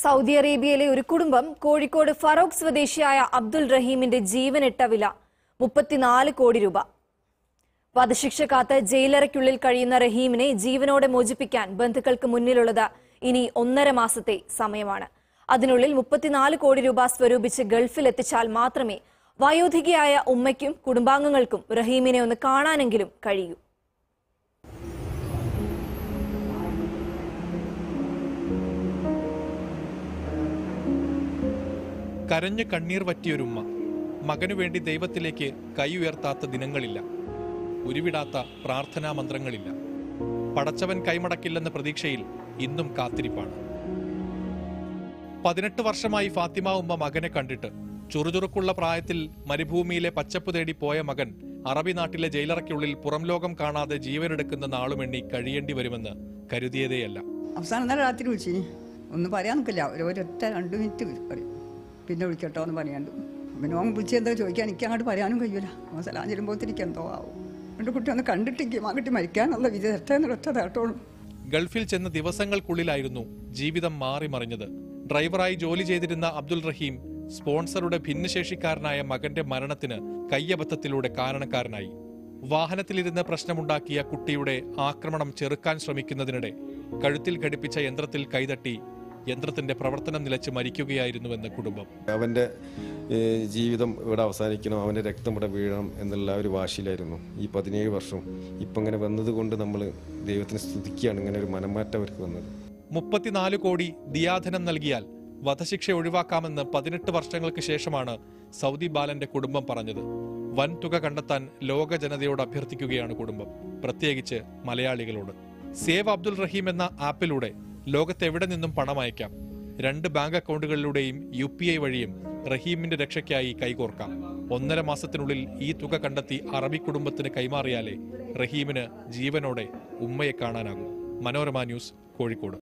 Saudi അറേബ്യയിലെ ഒരു കുടുംബം കോഴിക്കോട് ഫറോക്ക് സ്വദേശിയായ അബ്ദുൾ റഹീമിന്റെ ജീവനിട്ട വില മുപ്പത്തിനാല് കോടി രൂപ വധശിക്ഷ കാത്ത് ജയിലറയ്ക്കുള്ളിൽ കഴിയുന്ന റഹീമിനെ ജീവനോടെ മോചിപ്പിക്കാൻ ബന്ധുക്കൾക്ക് മുന്നിലുള്ളത് ഇനി ഒന്നര മാസത്തെ സമയമാണ് അതിനുള്ളിൽ മുപ്പത്തിനാല് കോടി രൂപ സ്വരൂപിച്ച് ഗൾഫിൽ എത്തിച്ചാൽ മാത്രമേ വയോധികയായ ഉമ്മയ്ക്കും കുടുംബാംഗങ്ങൾക്കും റഹീമിനെ ഒന്ന് കാണാനെങ്കിലും കഴിയൂ കരഞ്ഞു കണ്ണീർ വറ്റിയൊരുമ്മ മകനു വേണ്ടി ദൈവത്തിലേക്ക് കൈ ഉയർത്താത്ത ദിനങ്ങളില്ല ഉരുവിടാത്ത പ്രാർത്ഥനാ മന്ത്രങ്ങളില്ല പടച്ചവൻ കൈമടക്കില്ലെന്ന പ്രതീക്ഷയിൽ ഇന്നും കാത്തിരിപ്പാണ് പതിനെട്ട് വർഷമായി ഫാത്തിമ ഉമ്മ മകനെ കണ്ടിട്ട് ചുറുചുറുക്കുള്ള പ്രായത്തിൽ മരുഭൂമിയിലെ പച്ചപ്പ് തേടി പോയ മകൻ അറബി നാട്ടിലെ ജയിലറയ്ക്കുള്ളിൽ പുറം ലോകം കാണാതെ ജീവനെടുക്കുന്ന നാളുമെണ്ണി കഴിയേണ്ടി വരുമെന്ന് കരുതിയതേയല്ല അവസാനം ഇന്നലെ രാത്രി വിളിച്ചിനി ഒന്നും പറയാൻ നിൽക്കില്ല ഒരു ഒരൊറ്റ രണ്ട് മിനിറ്റ് പറയും പിന്നെ വിളിക്കട്ടോ എന്ന് പറയാണ്ട് പിന്നെ ഓൻ വിളിച്ച് എന്താ ചോദിക്കാൻ എനിക്ക് അങ്ങോട്ട് പറയാനും കഴിയൂല അവൻ സലാം ചെല്ലുമ്പോഴത്തേക്ക് എന്തോ ആവും എൻ്റെ കുട്ടി ഒന്ന് കണ്ടിട്ടെങ്കിൽ ആ കുട്ടി മരിക്കാനുള്ള വിധി തെറ്റെന്ന് ഒറ്റ തേട്ടോളൂ ഗൾഫിൽ ചെന്ന ദിവസങ്ങൾക്കുള്ളിലായിരുന്നു ജീവിതം മാറി മറിഞ്ഞത് ഡ്രൈവറായി ജോലി ചെയ്തിരുന്ന അബ്ദുൾ റഹീം സ്പോൺസറുടെ ഭിന്നശേഷിക്കാരനായ മകന്റെ മരണത്തിന് കയ്യബദ്ധത്തിലൂടെ കാരണക്കാരനായി വാഹനത്തിലിരുന്ന് പ്രശ്നമുണ്ടാക്കിയ കുട്ടിയുടെ ആക്രമണം ചെറുക്കാൻ ശ്രമിക്കുന്നതിനിടെ കഴുത്തിൽ ഘടിപ്പിച്ച യന്ത്രത്തിൽ കൈതട്ടി യന്ത്രത്തിന്റെ പ്രവർത്തനം നിലച്ച് മരിക്കുകയായിരുന്നുവെന്ന് കുടുംബം അവൻ്റെ ഏഹ്, ജീവിതം ഇവിടെ അവസാനിക്കണം അവൻ്റെ രക്തം ഇവിടെ വീഴണം എന്നുള്ള ഒരു വാശിയിലായിരുന്നു ഈ പതിനേഴ് വർഷം ഇപ്പം ഇങ്ങനെ വന്നതുകൊണ്ട് നമ്മൾ ദൈവത്തിന് സ്തുതിക്കുകയാണ് ഇങ്ങനെ ഒരു മനംമാറ്റം അവർക്ക് വന്നത് മുപ്പത്തിനാല് കോടി ദിയാധനം നൽകിയാൽ വധശിക്ഷ ഒഴിവാക്കാമെന്ന് പതിനെട്ട് വർഷങ്ങൾക്ക് ശേഷമാണ് സൗദി ബാലന്റെ കുടുംബം പറഞ്ഞത് വൻ തുക കണ്ടെത്താൻ ലോക ജനതയോട് അഭ്യർത്ഥിക്കുകയാണ് കുടുംബം പ്രത്യേകിച്ച് മലയാളികളോട് സേവ് അബ്ദുൾ റഹീം എന്ന ആപ്പിലൂടെ ലോകത്തെവിടെ നിന്നും പണം അയക്കാം രണ്ട് ബാങ്ക് അക്കൗണ്ടുകളിലൂടെയും യു പി ഐ വഴിയും റഹീമിന്റെ രക്ഷയ്ക്കായി കൈകോർക്കാം ഒന്നര മാസത്തിനുള്ളിൽ ഈ തുക കണ്ടെത്തി അറബി കുടുംബത്തിന് കൈമാറിയാലേ റഹീമിന് ജീവനോടെ ഉമ്മയെ കാണാനാകും മനോരമ ന്യൂസ് കോഴിക്കോട്